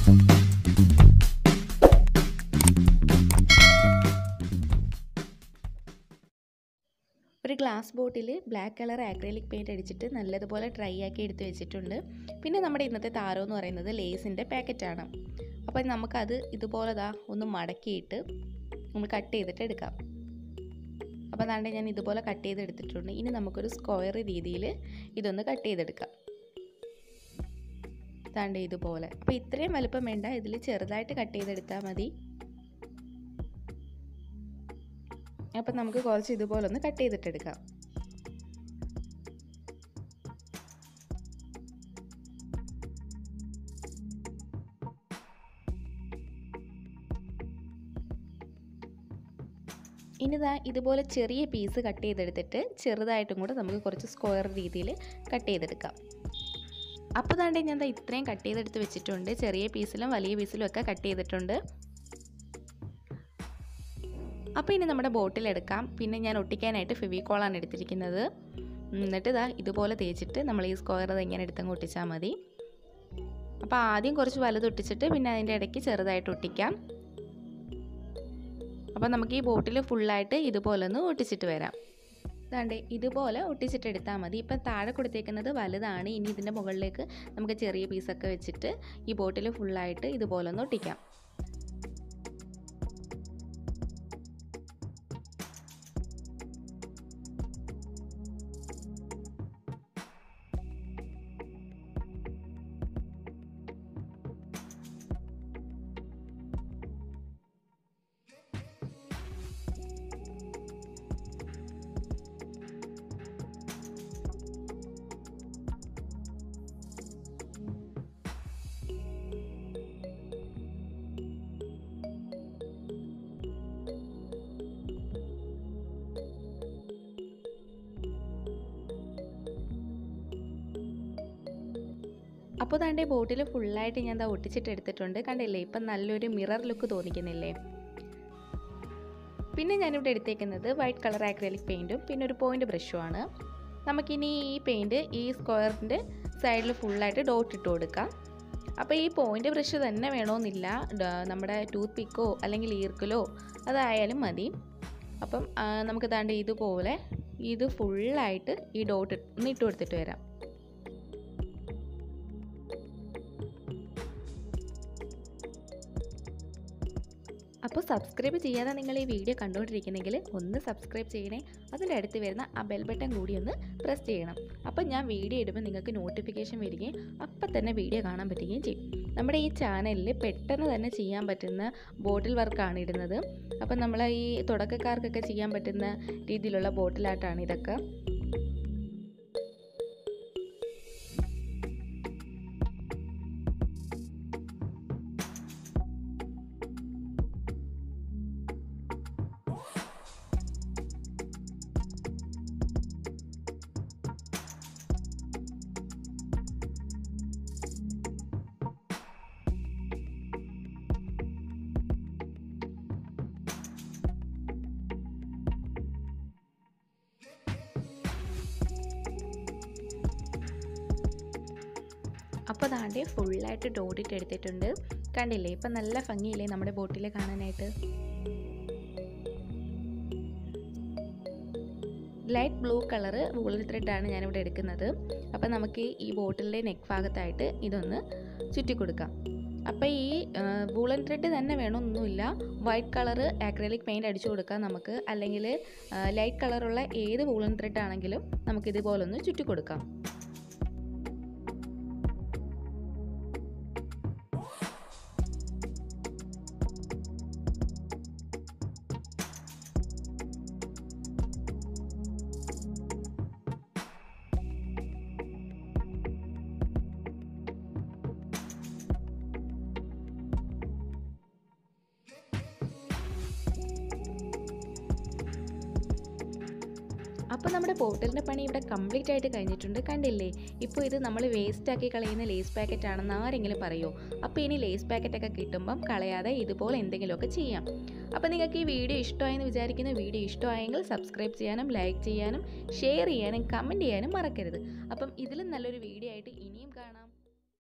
ഒരു glass bottle black colour acrylic paint അടിച്ചിട്ട് നല്ലതുപോലെ ഡ്രൈ ആക്കി എടുത്ത് വെച്ചിട്ടുണ്ട് പിന്നെ നമ്മുടെ ഇന്നത്തെ താരം എന്ന് പറയുന്നത് ലേസിൻ്റെ പാക്കറ്റാണ് അപ്പം നമുക്കത് ഇതുപോലെ ദാ ഒന്ന് മടക്കിയിട്ട് നമ്മൾ കട്ട് ചെയ്തിട്ട് എടുക്കാം അപ്പോൾ അതാണ്ട് ഞാൻ ഇതുപോലെ കട്ട് ചെയ്ത് എടുത്തിട്ടുണ്ട് ഇനി നമുക്കൊരു സ്ക്വയർ രീതിയിൽ ഇതൊന്ന് കട്ട് ചെയ്തെടുക്കാം താണ്ട് ഇതുപോലെ അപ്പോൾ ഇത്രയും വലുപ്പം വേണ്ട ഇതിൽ ചെറുതായിട്ട് കട്ട് ചെയ്തെടുത്താൽ മതി അപ്പം നമുക്ക് കുറച്ച് ഇതുപോലെ ഒന്ന് കട്ട് ചെയ്തിട്ടെടുക്കാം ഇനിതാ ഇതുപോലെ ചെറിയ പീസ് കട്ട് ചെയ്തെടുത്തിട്ട് ചെറുതായിട്ടും കൂടെ നമുക്ക് കുറച്ച് സ്ക്വയർ രീതിയിൽ കട്ട് ചെയ്തെടുക്കാം അപ്പോൾ താണ്ടേ ഞാൻ ദാ ഇത്രയും കട്ട് ചെയ്തെടുത്ത് വെച്ചിട്ടുണ്ട് ചെറിയ പീസിലും വലിയ പീസിലും ഒക്കെ കട്ട് ചെയ്തിട്ടുണ്ട് അപ്പോൾ ഇനി നമ്മുടെ ബോട്ടിൽ എടുക്കാം പിന്നെ ഞാൻ ഒട്ടിക്കാനായിട്ട് ഫെവിക്കോളാണ് എടുത്തിരിക്കുന്നത് എന്നിട്ട് ഇതാ ഇതുപോലെ തേച്ചിട്ട് നമ്മൾ ഈ സ്ക്വയർ ഇങ്ങനെ എടുത്തങ്ങ് ഒട്ടിച്ചാൽ മതി അപ്പോൾ ആദ്യം കുറച്ച് വലുത് ഒട്ടിച്ചിട്ട് പിന്നെ അതിൻ്റെ ഇടയ്ക്ക് ചെറുതായിട്ട് ഒട്ടിക്കാം അപ്പോൾ നമുക്ക് ഈ ബോട്ടിൽ ഫുള്ളായിട്ട് ഇതുപോലെ ഒന്ന് ഒട്ടിച്ചിട്ട് വരാം ഇതാണ്ട് ഇതുപോലെ ഒട്ടിച്ചിട്ടെടുത്താൽ മതി ഇപ്പം താഴെ കൊടുത്തേക്കുന്നത് വലുതാണ് ഇനി ഇതിൻ്റെ മുകളിലേക്ക് നമുക്ക് ചെറിയ പീസൊക്കെ വെച്ചിട്ട് ഈ ബോട്ടിൽ ഫുള്ളായിട്ട് ഇതുപോലെ ഒന്ന് ഒട്ടിക്കാം അപ്പോൾ താണ്ടെ ബോട്ടിൽ ഫുള്ളായിട്ട് ഞാൻ ദാ ഒട്ടിച്ചിട്ട് എടുത്തിട്ടുണ്ട് കണ്ടില്ലേ ഇപ്പം നല്ലൊരു മിറർ ലുക്ക് തോന്നിക്കുന്നില്ലേ പിന്നെ ഞാനിവിടെ എടുത്തേക്കുന്നത് വൈറ്റ് കളർ ആക്രലിക് പെയിൻറ്റും പിന്നെ ഒരു പോയിൻ്റ് ബ്രഷുമാണ് നമുക്കിനി ഈ പെയിൻറ്റ് ഈ സ്ക്വയറിൻ്റെ സൈഡിൽ ഫുള്ളായിട്ട് ഡോട്ട് ഇട്ട് കൊടുക്കാം അപ്പോൾ ഈ പോയിൻ്റ് ബ്രഷ് തന്നെ വേണമെന്നില്ല നമ്മുടെ ടൂത്ത് പിക്കോ അല്ലെങ്കിൽ ഈർക്കലോ അതായാലും മതി അപ്പം നമുക്ക് താണ്ട് ഇതുപോലെ ഇത് ഫുള്ളായിട്ട് ഈ ഡോട്ട് ഒന്ന് ഇട്ട് കൊടുത്തിട്ട് വരാം അപ്പോൾ സബ്സ്ക്രൈബ് ചെയ്യാതെ നിങ്ങൾ ഈ വീഡിയോ കണ്ടുകൊണ്ടിരിക്കുന്നെങ്കിൽ ഒന്ന് സബ്സ്ക്രൈബ് ചെയ്യണേ അതിൻ്റെ അടുത്ത് വരുന്ന ആ ബെൽ ബട്ടൺ കൂടി ഒന്ന് പ്രസ് ചെയ്യണം അപ്പോൾ ഞാൻ വീഡിയോ ഇടുമ്പോൾ നിങ്ങൾക്ക് നോട്ടിഫിക്കേഷൻ വരികയും അപ്പം തന്നെ വീഡിയോ കാണാൻ പറ്റുകയും ചെയ്യും നമ്മുടെ ഈ ചാനലിൽ പെട്ടെന്ന് തന്നെ ചെയ്യാൻ പറ്റുന്ന ബോട്ടിൽ വർക്കാണ് ഇടുന്നത് അപ്പം നമ്മൾ ഈ തുടക്കക്കാർക്കൊക്കെ ചെയ്യാൻ പറ്റുന്ന രീതിയിലുള്ള ബോട്ടിലായിട്ടാണ് ഇതൊക്കെ അപ്പോൾ അതാണ്ട് ഫുള്ളായിട്ട് ഡോഡിട്ട് എടുത്തിട്ടുണ്ട് കണ്ടില്ലേ ഇപ്പം നല്ല ഭംഗിയില്ലേ നമ്മുടെ ബോട്ടിൽ കാണാനായിട്ട് ലൈറ്റ് ബ്ലൂ കളറ് വൂളൻ ത്രെഡാണ് ഞാനിവിടെ എടുക്കുന്നത് അപ്പോൾ നമുക്ക് ഈ ബോട്ടിലിൻ്റെ നെക്ക് ഭാഗത്തായിട്ട് ഇതൊന്ന് ചുറ്റി കൊടുക്കാം അപ്പോൾ ഈ വൂളൻ ത്രെഡ് തന്നെ വേണമെന്നൊന്നുമില്ല വൈറ്റ് കളറ് ആക്രലിക് പെയിൻറ്റ് അടിച്ചു കൊടുക്കാം നമുക്ക് അല്ലെങ്കിൽ ലൈറ്റ് കളറുള്ള ഏത് വൂളൻ ത്രെഡ് ആണെങ്കിലും നമുക്ക് ഇതുപോലൊന്ന് ചുറ്റി കൊടുക്കാം അപ്പോൾ നമ്മുടെ ബോട്ടിലിൻ്റെ പണി ഇവിടെ കംപ്ലീറ്റ് ആയിട്ട് കഴിഞ്ഞിട്ടുണ്ട് കണ്ടില്ലേ ഇപ്പോൾ ഇത് നമ്മൾ വേസ്റ്റ് ആക്കി കളയുന്ന ലേസ് പാക്കറ്റ് ആണെന്ന് ആരെങ്കിലും പറയുമോ അപ്പോൾ ഇനി ലേസ് പാക്കറ്റൊക്കെ കിട്ടുമ്പം കളയാതെ ഇതുപോലെ എന്തെങ്കിലുമൊക്കെ ചെയ്യാം അപ്പോൾ നിങ്ങൾക്ക് ഈ വീഡിയോ ഇഷ്ടമായെന്ന് വിചാരിക്കുന്ന വീഡിയോ ഇഷ്ടമായെങ്കിൽ സബ്സ്ക്രൈബ് ചെയ്യാനും ലൈക്ക് ചെയ്യാനും ഷെയർ ചെയ്യാനും കമൻറ്റ് ചെയ്യാനും മറക്കരുത് അപ്പം ഇതിലും നല്ലൊരു വീഡിയോ ആയിട്ട് ഇനിയും കാണാം